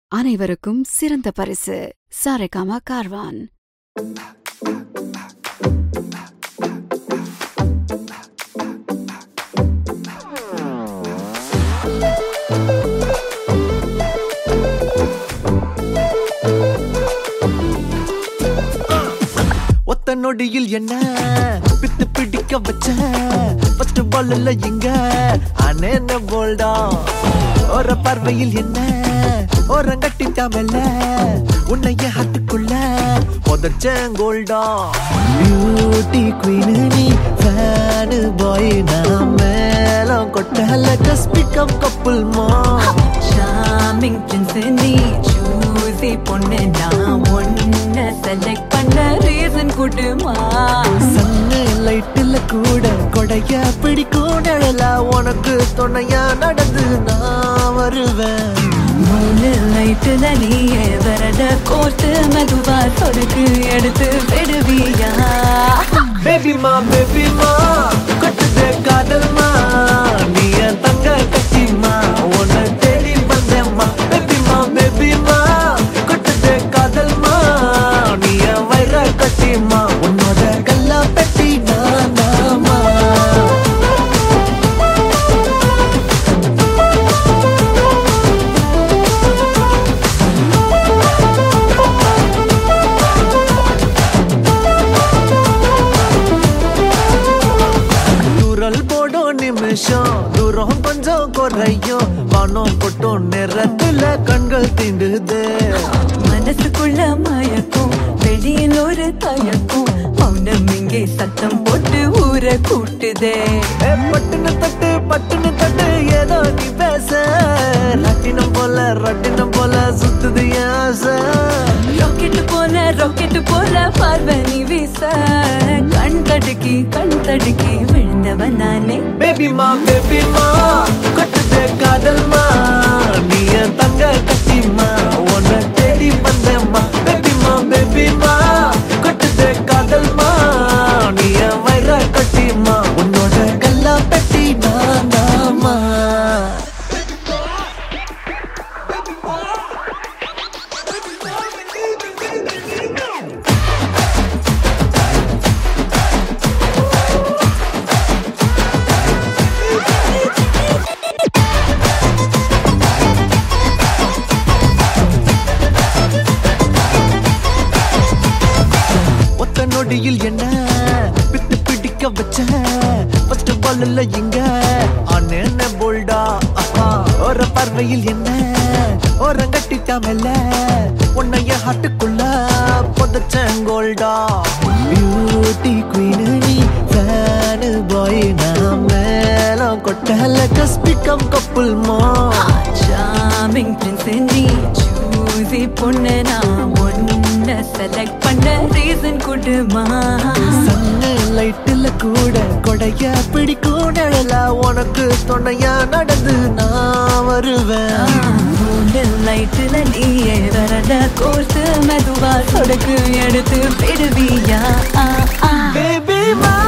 அனைவருக்கும் சிறந்த பரிசு சாரேகாமா கார்வான் ஒத்த நொடியில் என்ன பித்து பிடிக்க வச்ச ஃபர்ஸ்ட் பால்ல இங்க அனேன போல்டா ஒரு பார்வையில் என்ன ஓரங்கட்டிட்டாமல்ல உன்னைய ஹத்துக்குள்ள புதச்சேன் கோல்டா பியூட்டி குயின் நீ ஃபேனு பாய் நான் மேலம் கொட்டல ஜஸ்ட் பிகம் கப்புள் மா ஷாமிங் பிரின்ஸ் நீ சூசி பொண்ணு நான் ஒன்ன செலக்ட் பண்ண ரீசன் கூட்டுமா சன்னு லைட்டுல கூட கொடைய பிடிக்கும் நிழலா உனக்கு துணையா நடந்து நான் வருவேன் மூணு லைட்டுல நீயே வரட கோர்த்து மெதுவா சொடுக்கு எடுத்து விடுவியா பேபி மா பேபி மா கொட்டுதே காதல் மா நீ என் தங்க கட்டிமா உன்னை தேடி வந்தேம்மா பேபி மா பேபி மா கொட்டுதே காதல் மா நீ என் வயிற கட்டிமா உன்னோட கல்லா பெட்டி நானாமா தூரல் போடும் நிமிஷம் தூரம் கொஞ்சம் குறையும் வானம் கொட்டும் நேரத்துல கண்கள் தீண்டுது மனசுக்குள்ள மயக்கும் வெளியில் ஒரு தயக்கும் மௌனம் இங்கே சத்தம் போட்டு ஊரை கூட்டுதே ஏ, பட்டுன்னு தட்டு பட்டுன்னு தட்டு ஏதோ நீ பேச ரட்டினம் போல ரட்டினம் போல சுத்துது என் ஆசை ராக்கெட் போல ராக்கெட் போல பார்வை நீ வீச கண் தடுக்கி கண் தடுக்கி விழுந்தவன் நானே பேபி மா பேபி மா கொட்டுதே காதல் மா நீ என் தங்க கட்டிமா உன்னை தேடி வந்தேம்மா பேபி மா பேபி மா கொட்டுதே காதல் மா நீ என் வயிற கட்டிமா உன்னோட கல்லா பெட்டி நானாமா ஒத்த நொடியில் என்ன பித்து பிடிக்க வச்ச ஃபர்ஸ்ட் பால்ல இங்க அண்ணன போல்டா ஆஹா ஒரு பார்வையில் என்ன ஓரங்கட்டிட்டாமல்ல உன்னைய ஹாட்டுக்குள்ள புதைச்சேன் கோல்டா பியூட்டி குயின் நீ ஃபேனு பாய் நான் மேலம் கொட்டல ஜஸ்ட் பிகம் கப்புள் மா ஷாமிங் பிரின்ஸ் நீ சூசி பொண்ணு நான் ஒன்ன செலக்ட் பண்ண ரீசன் கூட்டுமா சன்னு லைட்டுல கூட கொடைய பிடிக்கும் நிழலா உனக்கு துணையா நடந்து நான் வருவேன் மூணு லைட்டுல நீயே வரட கோர்த்து மெதுவா சொடுக்கு எடுத்து விடுவியா ஆ, ஆ. பேபி மா